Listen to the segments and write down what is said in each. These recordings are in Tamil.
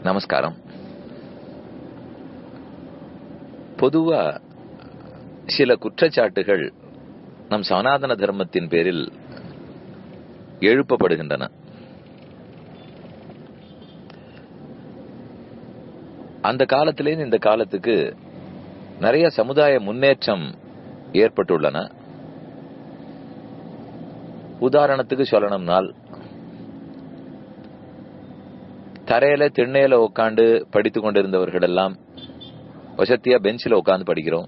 நமஸ்காரம் பொதுவா சில குற்றச்சாட்டுகள் நம் சனாதன தர்மத்தின் பேரில் எழுப்பப்படுகின்றன அந்த காலத்திலேருந்து இந்த காலத்துக்கு நிறைய சமுதாய முன்னேற்றம் ஏற்பட்டுள்ளன உதாரணத்துக்கு சொல்லணும்னால் தரையில திண்ணையில உட்காந்து படித்து கொண்டிருந்தவர்கள் எல்லாம் வசத்தியா பெஞ்சில உட்காந்து படிக்கிறோம்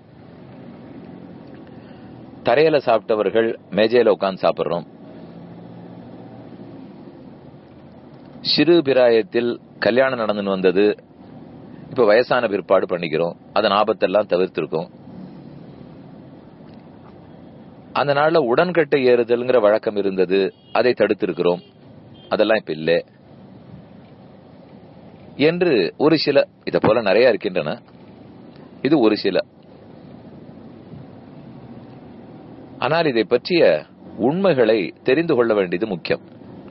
தரையில சாப்பிட்டவர்கள் மேஜையில உட்காந்து சாப்பிடுறோம் சிறு பிராயத்தில் கல்யாணம் நடந்துன்னு வந்தது இப்ப வயசான பிற்பாடு பண்ணிக்கிறோம் அதன் ஆபத்தெல்லாம் தவிர்த்திருக்கோம் அந்த நாள்ல உடன்கட்டை ஏறுதல்ங்கிற வழக்கம் இருந்தது அதை தடுத்திருக்கிறோம் அதெல்லாம் இப்ப இல்லை என்று ஒரு சில இத போல நிறைய இருக்கின்றன இது ஒரு சில ஆனால் இதை பற்றிய உண்மைகளை தெரிந்து கொள்ள வேண்டியது முக்கியம்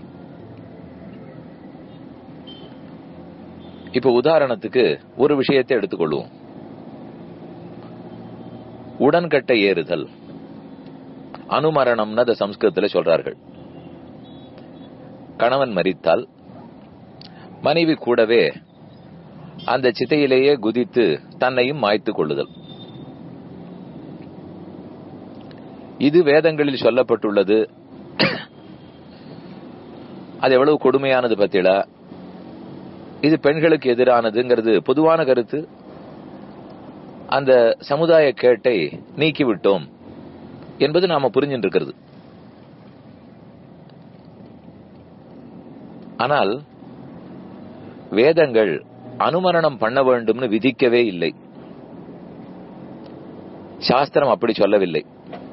இப்ப உதாரணத்துக்கு ஒரு விஷயத்தை எடுத்துக்கொள்வோம் உடன்கட்டை ஏறுதல் அனுமரணம்னு அதை சம்ஸ்கிருதத்துல சொல்றார்கள் கணவன் மரித்தால் மனைவி கூடவே அந்த சித்தையிலேயே குதித்து தன்னையும் மாய்த்துக் கொள்ளுதல் இது வேதங்களில் சொல்லப்பட்டுள்ளது அது எவ்வளவு கொடுமையானது பத்திலா இது பெண்களுக்கு எதிரானதுங்கிறது பொதுவான கருத்து அந்த சமுதாய கேட்டை நீக்கிவிட்டோம் என்பது நாம புரிஞ்சுட்டு இருக்கிறது ஆனால் வேதங்கள் அனுமரணம் பண்ண வேண்டும்னு விதிக்கவே இல்லை சாஸ்திரம் அப்படி சொல்லவில்லை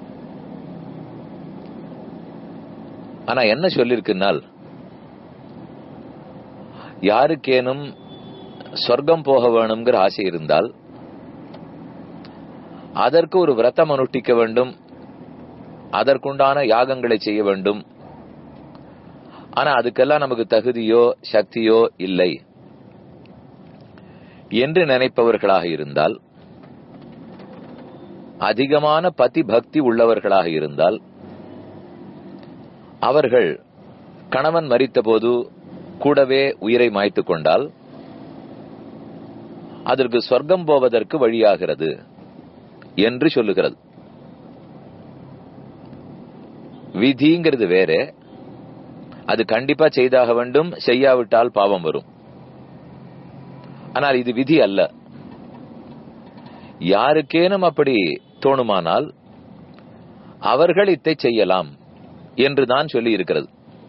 ஆனா என்ன சொல்லிருக்குனால் யாருக்கேனும் சொர்க்கம் போக வேணுங்கிற ஆசை இருந்தால் அதற்கு ஒரு விரதம் அனுஷ்டிக்க வேண்டும் அதற்குண்டான யாகங்களை செய்ய வேண்டும் ஆனா அதுக்கெல்லாம் நமக்கு தகுதியோ சக்தியோ இல்லை என்று நினைப்பவர்களாக இருந்தால் அதிகமான பதி பக்தி உள்ளவர்களாக இருந்தால் அவர்கள் கணவன் மறித்த போது கூடவே உயிரை மாய்த்து கொண்டால் அதற்கு சொர்க்கம் போவதற்கு வழியாகிறது என்று சொல்லுகிறது விதிங்கிறது வேற அது கண்டிப்பா செய்தாக வேண்டும் செய்யாவிட்டால் பாவம் வரும் ஆனால் இது விதி அல்ல யாருக்கேனும் அப்படி தோணுமானால் அவர்கள் இத்தை செய்யலாம் என்றுதான் சொல்லி இருக்கிறது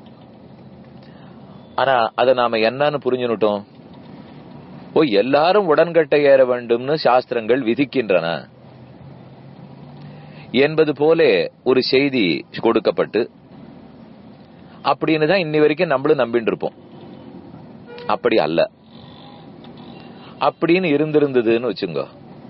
ஆனா அதை நாம என்னன்னு புரிஞ்சுனுட்டோம் ஓ எல்லாரும் உடன்கட்டை ஏற வேண்டும்னு சாஸ்திரங்கள் விதிக்கின்றன என்பது போல ஒரு செய்தி கொடுக்கப்பட்டு அப்படின்னு தான் இன்னி வரைக்கும் நம்மளும் நம்பிட்டு இருப்போம் அப்படி அல்ல அப்படின்னு இருந்திருந்ததுன்னு வச்சுங்க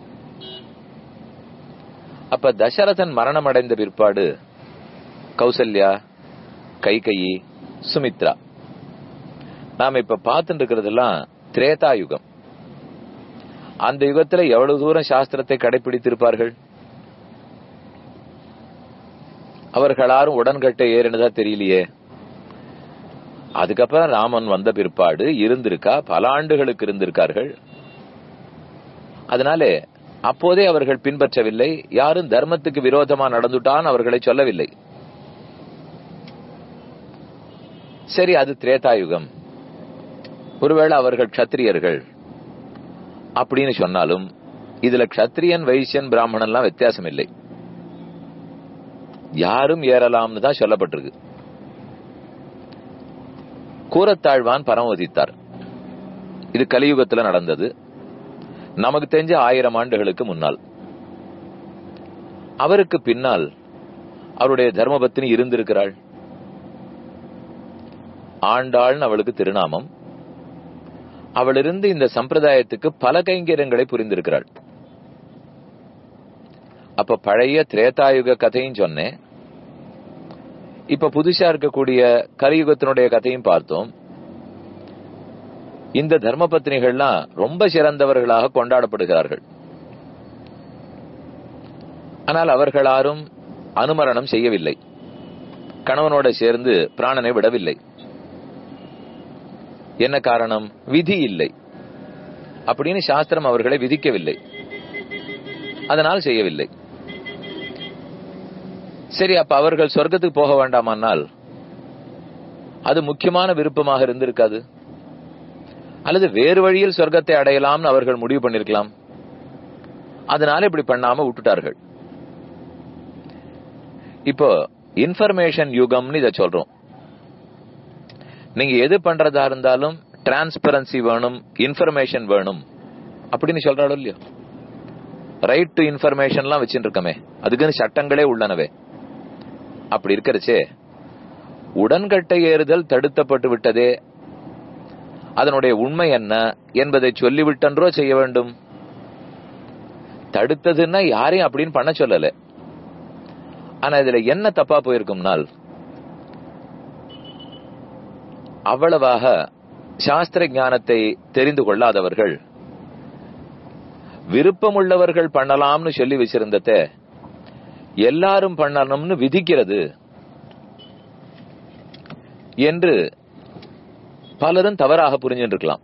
அப்ப தசரதன் மரணம் அடைந்த பிற்பாடு கௌசல்யா கைகையி சுமித்ரா நாம இப்ப பார்த்துட்டு இருக்கிறதெல்லாம் திரேதா யுகம் அந்த யுகத்துல எவ்வளவு தூரம் சாஸ்திரத்தை கடைபிடித்திருப்பார்கள் அவர்களாரும் உடன்கட்டை ஏறினதா தெரியலையே அதுக்கப்புறம் ராமன் வந்த பிற்பாடு இருந்திருக்கா பல ஆண்டுகளுக்கு இருந்திருக்கார்கள் அதனால அப்போதே அவர்கள் பின்பற்றவில்லை யாரும் தர்மத்துக்கு விரோதமா நடந்துட்டான் அவர்களை சொல்லவில்லை சரி அது திரேதாயுகம் ஒருவேளை அவர்கள் கத்திரியர்கள் அப்படின்னு சொன்னாலும் இதுல கத்திரியன் வைசியன் பிராமணன்லாம் வித்தியாசம் இல்லை யாரும் ஏறலாம்னு தான் சொல்லப்பட்டிருக்கு கூரத்தாழ்வான் பரமவதித்தார் இது கலியுகத்துல நடந்தது நமக்கு தெரிஞ்ச ஆயிரம் ஆண்டுகளுக்கு முன்னால் அவருக்கு பின்னால் அவருடைய தர்மபத்தினி இருந்திருக்கிறாள் ஆண்டாள்னு அவளுக்கு திருநாமம் அவள் இருந்து இந்த சம்பிரதாயத்துக்கு பல கைங்கரியங்களை புரிந்திருக்கிறாள் அப்ப பழைய திரேதாயுக கதையும் சொன்னேன் இப்ப புதுசா இருக்கக்கூடிய கலியுகத்தினுடைய கதையும் பார்த்தோம் இந்த தர்ம பத்னிகள்லாம் ரொம்ப சிறந்தவர்களாக கொண்டாடப்படுகிறார்கள் ஆனால் அவர்களாரும் அனுமரணம் செய்யவில்லை கணவனோட சேர்ந்து பிராணனை விடவில்லை என்ன காரணம் விதி இல்லை அப்படின்னு சாஸ்திரம் அவர்களை விதிக்கவில்லை அதனால் செய்யவில்லை சரி அப்ப அவர்கள் சொர்க்கத்துக்கு போக வேண்டாமானால் அது முக்கியமான விருப்பமாக இருந்திருக்காது அல்லது வேறு வழியில் சொர்க்கத்தை அடையலாம்னு அவர்கள் முடிவு பண்ணிருக்கலாம் அதனால இப்படி பண்ணாம விட்டுட்டார்கள் இப்போ இன்ஃபர்மேஷன் யுகம்னு இதை சொல்றோம் நீங்க எது பண்றதா இருந்தாலும் டிரான்ஸ்பரன்சி வேணும் இன்ஃபர்மேஷன் வேணும் அப்படின்னு சொல்றாளோ இல்லையோ ரைட் டு இன்ஃபர்மேஷன்லாம் வச்சுட்டு இருக்கமே அதுக்குன்னு சட்டங்களே உள்ளனவே அப்படி இருக்கிறச்சே உடன்கட்டை ஏறுதல் தடுத்தப்பட்டு விட்டதே அதனுடைய உண்மை என்ன என்பதை சொல்லிவிட்டன்றோ செய்ய வேண்டும் தடுத்ததுன்னா யாரையும் அப்படின்னு பண்ண சொல்லல ஆனா இதுல என்ன தப்பா போயிருக்கும்னால் அவ்வளவாக சாஸ்திர ஞானத்தை தெரிந்து கொள்ளாதவர்கள் விருப்பமுள்ளவர்கள் பண்ணலாம்னு சொல்லி வச்சிருந்தத எல்லாரும் பண்ணணும்னு விதிக்கிறது என்று பலரும் தவறாக புரிஞ்சிருக்கலாம்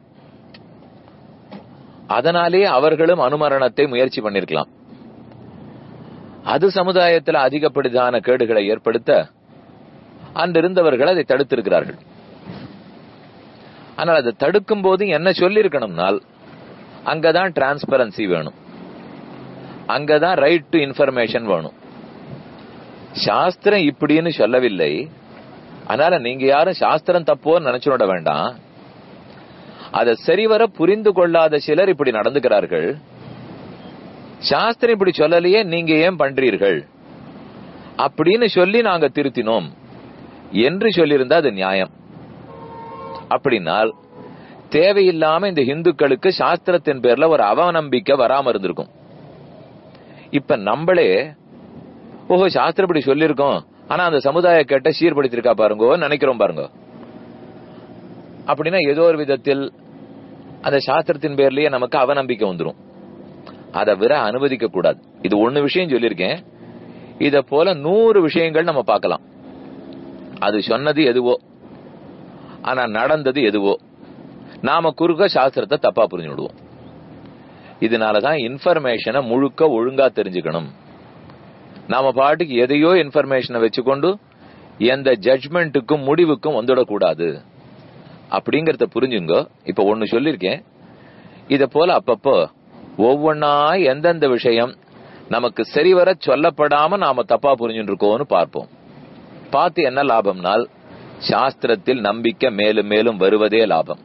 அதனாலே அவர்களும் அனுமரணத்தை முயற்சி பண்ணிருக்கலாம் அது சமுதாயத்தில் அதிகப்படிதான கேடுகளை ஏற்படுத்த அன்றிருந்தவர்கள் அதை தடுத்திருக்கிறார்கள் ஆனால் அதை தடுக்கும் போது என்ன சொல்லியிருக்கணும்னால் அங்கதான் டிரான்ஸ்பரன்சி வேணும் அங்கதான் ரைட் டு இன்ஃபர்மேஷன் வேணும் சாஸ்திரம் இப்படின்னு சொல்லவில்லை அதனால நீங்க யாரும் சாஸ்திரம் தப்போன்னு நினைச்சுட வேண்டாம் அதை சரிவர புரிந்து கொள்ளாத சிலர் இப்படி நடந்துக்கிறார்கள் சாஸ்திரம் இப்படி சொல்லலையே நீங்க ஏன் பண்றீர்கள் அப்படின்னு சொல்லி நாங்க திருத்தினோம் என்று சொல்லியிருந்தா அது நியாயம் அப்படின்னால் தேவையில்லாம இந்த இந்துக்களுக்கு சாஸ்திரத்தின் பேர்ல ஒரு அவநம்பிக்கை வராம இருந்திருக்கும் இப்ப நம்மளே ஓஹோ சாஸ்திரம் இப்படி சொல்லியிருக்கோம் ஆனா அந்த சமுதாய கேட்ட சீர்படுத்திருக்கா பாருங்க நினைக்கிறோம் பாருங்க அப்படின்னா ஏதோ ஒரு விதத்தில் அந்த சாஸ்திரத்தின் பேர்லயே நமக்கு அவநம்பிக்கை வந்துடும் அதை விர அனுமதிக்க கூடாது இது ஒண்ணு விஷயம் சொல்லியிருக்கேன் இத போல நூறு விஷயங்கள் நம்ம பார்க்கலாம் அது சொன்னது எதுவோ ஆனா நடந்தது எதுவோ நாம குறுக்க சாஸ்திரத்தை தப்பா புரிஞ்சு விடுவோம் இதனாலதான் இன்ஃபர்மேஷனை முழுக்க ஒழுங்கா தெரிஞ்சுக்கணும் நாம பாட்டுக்கு எதையோ இன்ஃபர்மேஷனை வச்சுக்கொண்டு எந்த ஜட்மெண்ட்டுக்கும் முடிவுக்கும் வந்துடக்கூடாது அப்படிங்கறத புரிஞ்சுங்க இப்ப ஒண்ணு சொல்லிருக்கேன் இத போல அப்பப்போ ஒவ்வொன்னா எந்தெந்த விஷயம் நமக்கு சரிவர சொல்லப்படாம நாம தப்பா புரிஞ்சுட்டு இருக்கோம்னு பார்ப்போம் பார்த்து என்ன லாபம்னால் சாஸ்திரத்தில் நம்பிக்கை மேலும் மேலும் வருவதே லாபம்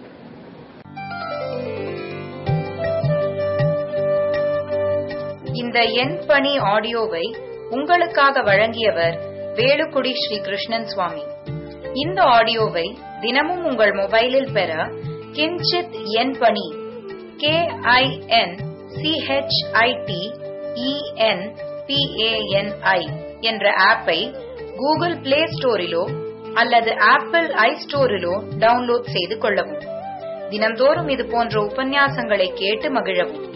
இந்த எண் பணி ஆடியோவை உங்களுக்காக வழங்கியவர் வேலுக்குடி ஸ்ரீ கிருஷ்ணன் சுவாமி இந்த ஆடியோவை தினமும் உங்கள் மொபைலில் பெற கிஞ்சித் எண் பணி கே ஐ என் சிஹெச்ஐடி இஎன் பிஏஎன்ஐ என்ற ஆப்பை கூகுள் பிளே ஸ்டோரிலோ அல்லது ஆப்பிள் ஐ ஸ்டோரிலோ டவுன்லோட் செய்து கொள்ளவும் தினம்தோறும் இது போன்ற உபன்யாசங்களை கேட்டு மகிழவும்